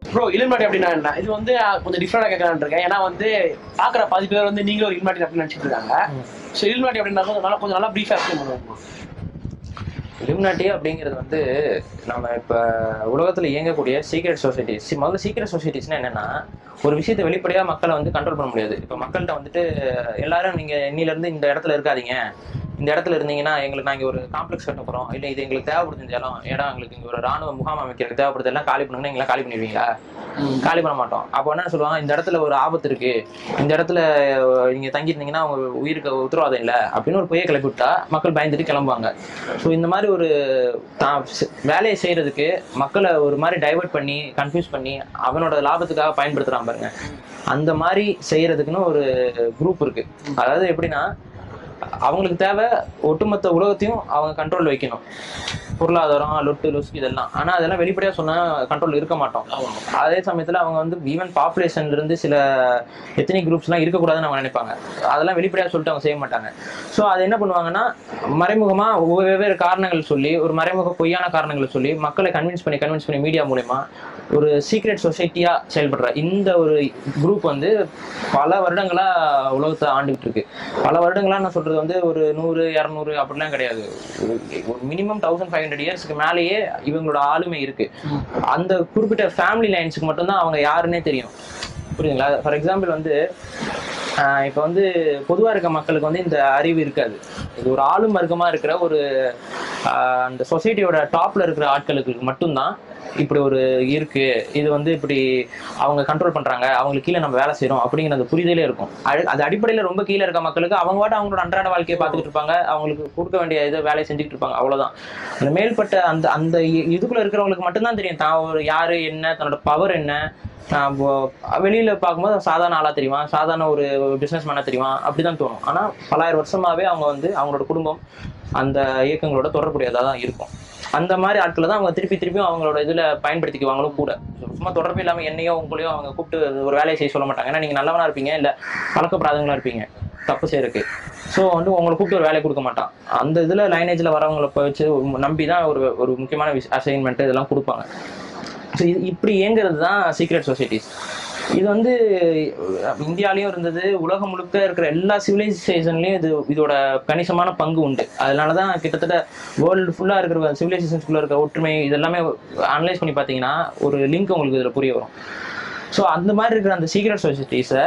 bro Illuminati அப்படின்னா என்ன இது வந்து அஹ், கொஞ்சம் டிஃப்ரெண்டா கேட்கலான்னு இருக்கேன் ஏன்னா வந்து பாக்குற பாதி பேர் வந்து நீங்களும் ஒரு இலுமினாட்டி அப்படின்னு நினைச்சிட்டு இருக்காங்க ஸோ இலுமினாட்டி அப்படின்னா கொஞ்சம் நல்லா கொஞ்சம் நல்லா ப்ரீஃபா எக்ஸ்பிளைன் பண்ணுவோம் இலுமினாட்டி அப்படிங்கிறது வந்து நம்ம இப்ப உலகத்துல இயங்கக்கூடிய சீக்ரெட் சொசைட்டிஸ் முதல்ல சீக்ரெட் சொசைட்டிஸ்னா என்னன்னா ஒரு விஷயத்தை வெளிப்படையா மக்களை வந்து கண்ட்ரோல் பண்ண முடியாது இப்ப மக்கள்கிட்ட வந்துட்டு எல்லாரும் நீங்க இன்னில இருந்து இந்த இடத்துல இருக்காதீங்க இந்த இடத்துல இருந்தீங்கன்னா எங்களுக்கு நாங்க ஒரு காம்ப்ளெக்ஸ் கட்ட போறோம் இல்ல இது எங்களுக்கு தேவைப்படுது இந்த இடம் இடம் எங்களுக்கு இங்க ஒரு ராணுவ முகாம் அமைக்கிறதுக்கு தேவைப்படுது எல்லாம் காலி பண்ணுங்கன்னா எங்களை காலி பண்ணிடுவீங்களா காலி பண்ண மாட்டோம் அப்போ என்ன சொல்லுவாங்க இந்த இடத்துல ஒரு ஆபத்து இருக்கு இந்த இடத்துல அஹ், நீங்க தங்கி இருந்தீங்கன்னா உங்க உயிருக்கு உத்தரவாதம் இல்லை அப்படின்னு ஒரு பொய்யை கிளப்பி விட்டா மக்கள் பயந்துட்டு கிளம்புவாங்க ஸோ இந்த மாதிரி ஒரு தான் செ- வேலையை செய்யறதுக்கு மக்களை ஒரு மாதிரி டைவர்ட் பண்ணி கன்ஃபியூஸ் பண்ணி அவனோட லாபத்துக்காக பயன்படுத்துறான் பாருங்க அந்த மாதிரி செய்யறதுக்குன்னு ஒரு குரூப் இருக்கு அதாவது எப்படின்னா அவங்களுக்கு தேவை ஒட்டுமொத்த உலகத்தையும் அவங்க கண்ட்ரோல் வைக்கணும் பொருளாதாரம் லொட்டு லொஸ்க் இதெல்லாம் ஆனா அதெல்லாம் வெளிப்படையா சொன்னா கண்ட்ரோல் இருக்க மாட்டோம் அதே சமயத்துல அவங்க வந்து ஈவன் பாப்புலேஷன்ல இருந்து சில எத்தனை குரூப்ஸ் எல்லாம் இருக்கக்கூடாதுன்னு அவங்க நினைப்பாங்க அதெல்லாம் வெளிப்படையா சொல்லிட்டு அவங்க செய்ய மாட்டாங்க ஸோ அது என்ன பண்ணுவாங்கன்னா மறைமுகமா ஒவ்வொரு வெவ்வேறு காரணங்கள் சொல்லி ஒரு மறைமுக பொய்யான காரணங்களை சொல்லி மக்களை கன்வின்ஸ் பண்ணி கன்வின்ஸ் பண்ணி மீடியா மூலயமா ஒரு சீக்ரெட் சொசைட்டியா செயல்படுற இந்த ஒரு குரூப் வந்து பல வருடங்களா உலகத்தை ஆண்டுகிட்டு இருக்கு பல வருடங்களா நான் சொல்றது வந்து ஒரு நூறு இரநூறு அப்படிலாம் கிடையாது ஒரு மினிமம் தௌசண்ட் ஃபைவ் ஹண்ட்ரட் இயர்ஸ்க்கு மேலேயே இவங்களோட ஆளுமை இருக்கு அந்த குறிப்பிட்ட ஃபேமிலி லைன்ஸுக்கு மட்டும்தான் அவங்க யாருன்னே தெரியும் புரியுதுங்களா ஃபார் எக்ஸாம்பிள் வந்து ஆஹ் இப்ப வந்து பொதுவா இருக்க மக்களுக்கு வந்து இந்த அறிவு இருக்காது இது ஒரு ஆளும் வர்க்கமா இருக்கிற ஒரு ஆஹ் அந்த சொசைட்டியோட டாப்ல இருக்கிற ஆட்களுக்கு மட்டும்தான் இப்படி ஒரு இருக்கு இது வந்து இப்படி அவங்க கண்ட்ரோல் பண்றாங்க அவங்களுக்கு கீழே நம்ம வேலை செய்றோம் அப்படிங்கிற அந்த புரிதலே இருக்கும் அது அது அடிப்படையில ரொம்ப கீழே இருக்க மக்களுக்கு அவங்க வாட்டு அவங்களோட அன்றாட வாழ்க்கையை பார்த்துக்கிட்டு இருப்பாங்க அவங்களுக்கு கொடுக்க வேண்டிய இதை வேலையை செஞ்சுக்கிட்டு இருப்பாங்க அவ்வளவுதான் அந்த மேல்பட்ட அந்த அந்த இ- இதுக்குள்ள இருக்கிறவங்களுக்கு மட்டும்தான் தெரியும் தான் ஒரு யாரு என்ன தன்னோட பவர் என்ன நான் இப்போ வெளியில பார்க்கும்போது சாதாரண ஆளா தெரியுமா சாதாரண ஒரு பிசினஸ் மேனா தெரியுமா அப்படிதான் தோணும் ஆனா பலாயிரம் வருஷமாவே அவங்க வந்து அவங்களோட குடும்பம் அந்த இயக்கங்களோட தொடர்புடையதா தான் இருக்கும் அந்த மாதிரி ஆட்களை தான் அவங்க திருப்பி திருப்பியும் அவங்களோட இதுல பயன்படுத்திக்குவாங்களும் கூட சும்மா தொடர்பு இல்லாம என்னையோ உங்களையோ அவங்க கூப்பிட்டு ஒரு வேலையை செய்ய சொல்ல மாட்டாங்க ஏன்னா நீங்க நல்லவனா இருப்பீங்க இல்ல பழக்கப்படாதவங்களா இருப்பீங்க தப்பு செய்யறதுக்கு ஸோ வந்து உங்களை கூப்பிட்டு ஒரு வேலையை கொடுக்க மாட்டான் அந்த இதுல லைனேஜ்ல வரவங்களை போய் வச்சு நம்பி தான் ஒரு ஒரு முக்கியமான அசைன்மெண்ட் இதெல்லாம் கொடுப்பாங்க ஸோ இது இப்படி இயங்குறது தான் சீக்ரெட் சொசைட்டிஸ் இது வந்து அஹ், இந்தியாலயும் இருந்தது உலகம் முழுக்க இருக்கிற எல்லா சிவிலைசேஷன்லயும் இது இதோட கணிசமான பங்கு உண்டு அதனால தான் கிட்டத்தட்ட வேர்ல்டு ஃபுல்லா இருக்கிற சிவிலைசேஷன்ஸ்குள்ள இருக்க ஒற்றுமை இதெல்லாமே அனலைஸ் பண்ணி பார்த்தீங்கன்னா ஒரு லிங்க் உங்களுக்கு இதில் புரிய வரும் ஸோ அந்த மாதிரி இருக்கிற அந்த சீக்ரெட் சொசைட்டிஸை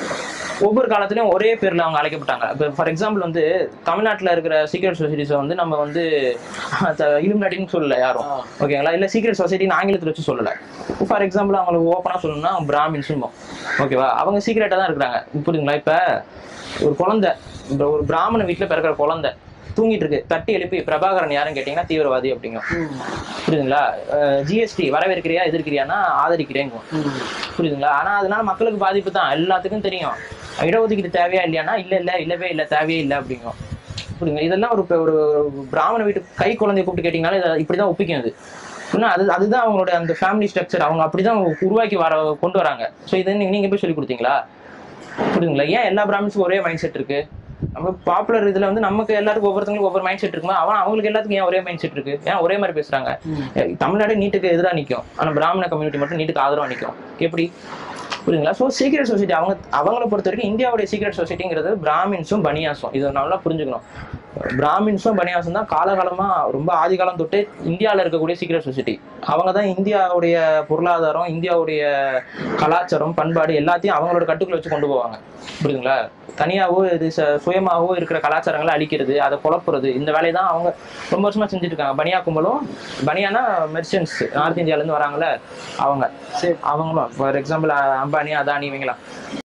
ஒவ்வொரு காலத்துலயும் ஒரே பேர்ல அவங்க அழைக்கப்பட்டாங்க இப்போ ஃபார் எக்ஸாம்பிள் வந்து தமிழ்நாட்டுல இருக்கிற சீக்ரெட் சொசைட்டிஸை வந்து நம்ம வந்து இலுமினாட்டின்னு சொல்லல யாரும் ஓகேங்களா இல்ல சீக்ரெட் சொசைட்டின்னு ஆங்கிலத்துல வச்சு சொல்லல ஃபார் எக்ஸாம்பிள் அவங்களுக்கு ஓப்பனா சொல்லணும்னா பிராமின்ஸும் ஓகேவா அவங்க சீக்ரெட்டா தான் இருக்கிறாங்க புரியுதுங்களா இப்ப ஒரு குழந்தை இந்த ஒரு பிராமண வீட்டுல பிறக்கிற குழந்தை தூங்கிட்டு இருக்கு தட்டி எழுப்பி பிரபாகரன் யாருன்னு கேட்டீங்கன்னா தீவிரவாதி அப்படிங்க புரியுதுங்களா ஜிஎஸ்டி வரவேற்கிறியா எதிர்க்கிறியான்னா ஆதரிக்கிறேங்க புரியுதுங்களா ஆனா அதனால மக்களுக்கு பாதிப்பு தான் எல்லாத்துக்கும் தெரியும் இடஒதுக்கீடு தேவையா இல்லையானா இல்ல இல்ல இல்லவே இல்ல தேவையே இல்லை அப்படிங்கும் புரியுங்க இதெல்லாம் ஒரு ஒரு ஒரு பிராமண வீட்டு கை குழந்தைய கூப்பிட்டு கேட்டீங்கனாலும் இதை இப்படிதான் ஒப்பிக்கும் அது இன்னும் அது அதுதான் அவங்களோட அந்த ஃபேமிலி ஸ்ட்ரக்சர் அவங்க அப்படிதான் உருவாக்கி வர கொண்டு வராங்க ஸோ இதை நீங்க நீங்க போய் சொல்லி கொடுத்தீங்களா புரியுதுங்களா ஏன் எல்லா பிராமின்ஸுக்கும் ஒரே மைண்ட் செட் இருக்கு நம்ம பாப்புலர் இதுல வந்து நமக்கு எல்லாருக்கும் ஒவ்வொருத்தங்களுக்கும் ஒவ்வொரு மைண்ட் செட் இருக்குமா அவன் அவங்களுக்கு எல்லாத்துக்கும் ஏன் ஒரே மைண்ட் செட் இருக்கு ஏன் ஒரே மாதிரி பேசுறாங்க அஹ் தமிழ்நாடு நீட்டுக்கு எதிராக நிற்கும் ஆனா பிராமண கம்யூனிட்டி மட்டும் நீட்டுக்கு ஆதரவா நிற்கும் எப்படி புரியுதுங்களா ஸோ சீக்ரெட் சொசைட்டி அவங்க அவங்கள பொறுத்த வரைக்கும் இந்தியாவுடைய சீக்ரெட் சொசைட்டிங்கிறது பிராமின்ஸும் பனியாசும் இதை நல்லா புரிஞ்சுக்கணும் பிராமின்ஸும் பனியாசும் தான் காலகாலமா ரொம்ப ஆதி காலம் தொட்டு இந்தியாவில் இருக்கக்கூடிய சீக்ரெட் சொசைட்டி அவங்க தான் இந்தியாவுடைய பொருளாதாரம் இந்தியாவுடைய கலாச்சாரம் பண்பாடு எல்லாத்தையும் அவங்களோட கட்டுக்குள்ள வச்சு கொண்டு போவாங்க புரியுதுங்களா தனியாவோ இது ச- சுயமாவோ இருக்கிற கலாச்சாரங்களை அழிக்கிறது அதை குழப்புறது இந்த வேலையை தான் அவங்க ரொம்ப வருஷமா செஞ்சுட்டு இருக்காங்க பனியா கும்பலும் பனியானா மெர்ச்சன்ஸ் நார்த் இந்தியால இருந்து வராங்கல்ல அவங்க சரி அவங்களும் ஃபார் எக்ஸாம்பிள் அம்பானி அதானி இவங்களாம்